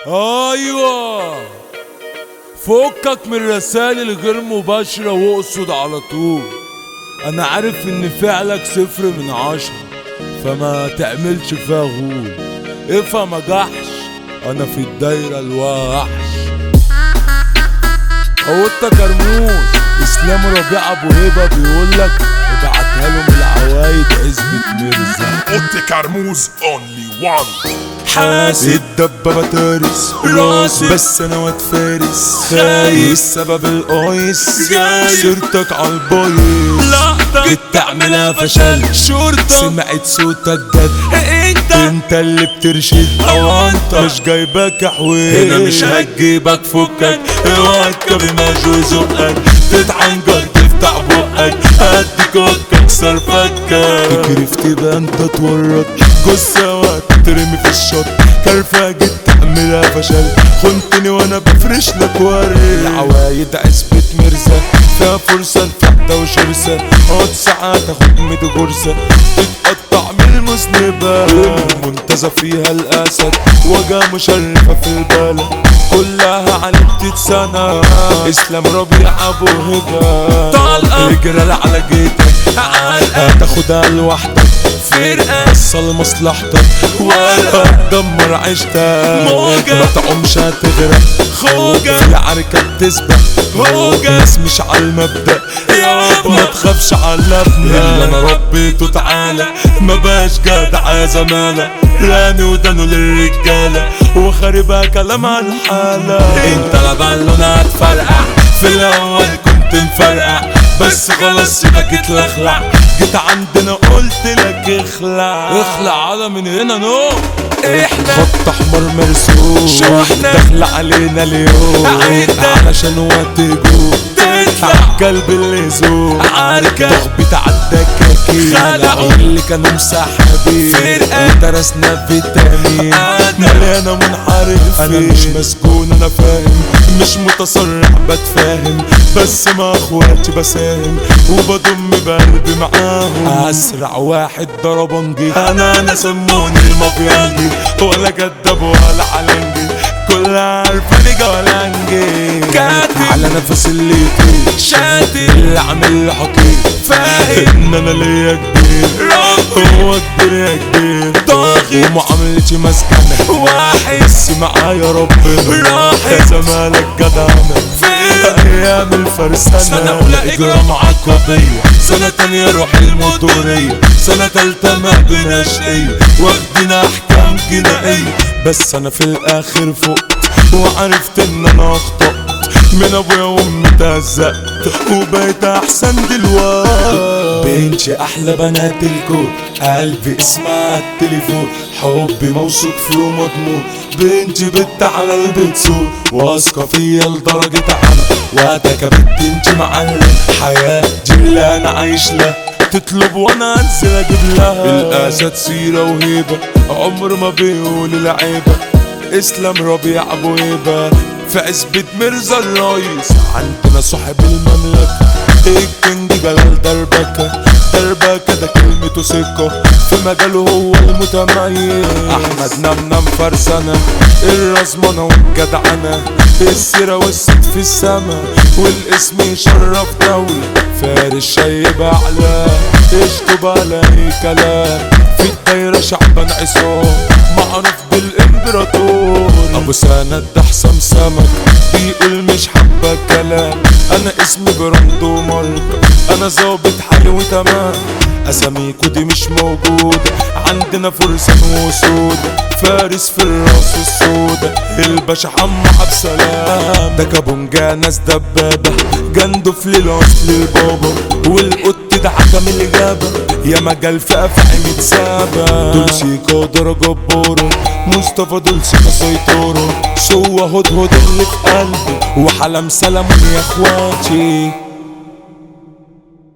ايوه فكك من الرسائل الغير مباشرة واقصد على طول انا عارف ان فعلك صفر من عشرة فما تعملش فيها غول افهم ما جحش انا في الدايرة الوحش قوتك كرموز اسلام ربيع ابو هبه بيقول لك ابعتها لهم العوايد عزبة مرزا اوتي كرموز اونلي وان حاسد الدبابة تارس راسي. بس انا واد فارس خايف. السبب القايس جاي. سيرتك عالبايظ لحظة جيت تعملها فشل شرطة سمعت صوتك جد انت انت اللي بترشد هو انت. مش جايبك حويل هنا مش هتجيبك فكك اوعى تكبي ماجو زقك تتعنجر تفتح بقك هديك وك اكسر فكك تكرف تبقى انت تورط جثة وترمي في الشط كرفة جيت تعملها فشل خنتني وانا بفرش لك ورد العوايد عزبة مرزا فيها فرصة الفحدة وشرسة اقعد ساعات اخد ميت غرزة تتقطع من المذنبة المنتزه فيها الاسد وجا مشرفة في البلد كلها على سنة اسلام ربيع ابو هبة طلقة. رجال على جيتك علقة. هتاخدها لوحدك فرقة. وصل مصلحتك ولا هتدمر عيشتك موجة. ما تعومش هتغرق خوجة. في عركة بتسبق هوجة. بس مش على المبدأ يابا. ما تخافش على ابني اللي انا ربيته تعالى ما بقاش جدع زمالة راني ودانه للرجالة وخاربها كلام عن حالة انت لبان لونها هتفرقع في الاول كنت مفرقع بس خلاص سيبك اتلخلع جيت عندنا قلت لك اخلع اخلع على من هنا نو احنا خط احمر مرسوم شوحنا. داخل علينا اليوم عيدنا. علشان وقت جوم تطلع. قلب اللزوم عركة. تخبيط عالدكاكين خلعوا. اللي كانوا مسحبين فرقة. ودرسنا فيتامين أنا. مليانة منحرف انا مش مسجون انا فاهم مش متسرع بتفاهم بس مع اخواتي بساهم وبضم بقلبي معاهم اسرع واحد ضربنجي انا انا سموني المافيانجي ولا كداب ولا علنجي كلها عارفاني جولانجي كاتب. على نفس اللي يطير شادي. اللي عامل حكي فاهم. ان انا ليا كبير ربي. هو كبير يا كبير ضاغط. ومعاملتي مسكنة واحد. بس معايا ربنا راحت. زمالك جدعنا فين؟ ايام الفرسانة سنة أولى اجرام عقبية سنة تانية روح الموتورية سنة تالتة ما بناشئية واخدين احكام جنائية بس انا في الاخر فقت وعرفت ان انا اخطأت من ابويا وامي تهزقت وبقيت احسن دلوقتي بنتي احلى بنات الكون قلبي اسمها التليفون حبي موثوق فيه ومضمون بنتي بنت على البيت سوق واثقه فيا لدرجه عنا وقتك يا بنت انت معلم حياتي اللي انا عايش لها تطلب وانا انزل اجيب لها الاسد سيره وهيبه عمر ما بيقول العيبه اسلام ربيع ابو هيبه في عزبة مرزا الرئيس عندنا صاحب المملكة الكينج جلال دربكة دربكة ده كلمته ثقة في مجاله هو المتميز أحمد نمنم فرسنة الرزمنة والجدعنة السيرة والست في السما والاسم يشرف دولة فارس شايب أعلى اشطب على أي كلام في الدايرة شعبان عصام معروف بالامبراطور ابو سند ده حسام سمك بيقول مش حابة كلام انا اسمي براندو مارك انا ظابط حالي وتمام اساميكو دي مش موجودة عندنا فرسان وسودة فارس في الراس السودة الباشا حمو عبد سلام ده كابونجا ناس دبابة جندو في الاصل البابا والقط ده حكم الإجابة يا مجال في أفعى متسابة دول سيكا درجة جبارة مصطفى دول سيكا سيطرة سوى هدهد اللي في قلبي وحلم سلام يا اخواتي